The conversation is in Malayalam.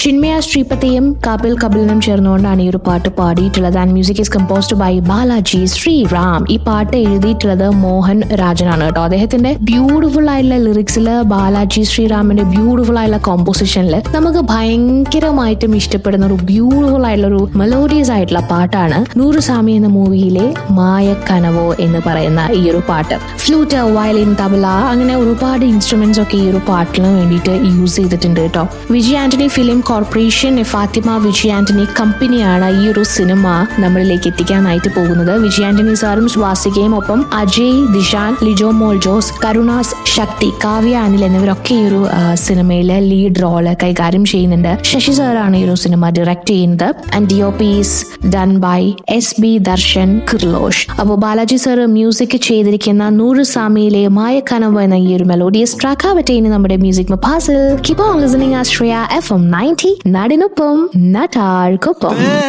ചിന്മയ ശ്രീപതിയും കപിൽ കപിലിനും ചേർന്നുകൊണ്ടാണ് ഈ ഒരു പാട്ട് പാടിയിട്ടുള്ളത് and music is composed by Balaji Sreeram ഈ പാട്ട് എഴുതിയിട്ടുള്ളത് മോഹൻ രാജനാണ് കേട്ടോ അദ്ദേഹത്തിന്റെ ബ്യൂട്ടിഫുൾ ആയിട്ടുള്ള ലിറിക്സിൽ ബാലാജി ശ്രീറാമിന്റെ ബ്യൂട്ടിഫുൾ ആയിട്ടുള്ള കോമ്പോസിഷനിൽ നമുക്ക് ഭയങ്കരമായിട്ടും ഇഷ്ടപ്പെടുന്ന ഒരു ബ്യൂട്ടിഫുൾ ആയിട്ടുള്ള ഒരു മെലോഡിയസ് ആയിട്ടുള്ള പാട്ടാണ് നൂറ് സാമി എന്ന മൂവിയിലെ മായക്കനവോ എന്ന് പറയുന്ന ഈ ഒരു പാട്ട് ഫ്ലൂട്ട് വയലിൻ തബല അങ്ങനെ ഒരുപാട് ഇൻസ്ട്രുമെന്റ്സ് ഒക്കെ ഈ ഒരു പാട്ടിന് വേണ്ടിയിട്ട് യൂസ് ചെയ്തിട്ടുണ്ട് കേട്ടോ വിജയ് ആന്റണി ഫിലിം കോർപ്പറേഷൻ ഫാത്തിമ വിജയ് ആന്റണി കമ്പനിയാണ് ഈ ഒരു സിനിമ നമ്മളിലേക്ക് എത്തിക്കാനായിട്ട് പോകുന്നത് വിജയ് ആന്റണി സാറും സ്വാസികയും ഒപ്പം അജയ് ദിഷാൻ ലിജോ മോൾ ജോസ് കരുണാസ് ശക്തി കാവ്യ അനിൽ എന്നിവരൊക്കെ ഈ ഒരു ആ, സിനിമയിലെ ലീഡ് റോള് കൈകാര്യം ചെയ്യുന്നുണ്ട് ശശി സാറാണ് ഈ ഒരു സിനിമ ഡയറക്ട് ചെയ്യുന്നത് and D O P is done by S B Darshan Kirlosh അപ്പോൾ ബാലാജി സാർ മ്യൂസിക് ചെയ്തിരിക്കുന്ന നൂറ് സാമിയിലെ മായക്കനവ് എന്ന ഈ ഒരു മെലോഡിയസ് ട്രാക്ക് ആവട്ടെ ഇനി നമ്മുടെ മ്യൂസിക് മപ്പാസിൽ keep on listening Ashraya F M ninety നാടിനൊപ്പം നട്ടാർക്കൊപ്പം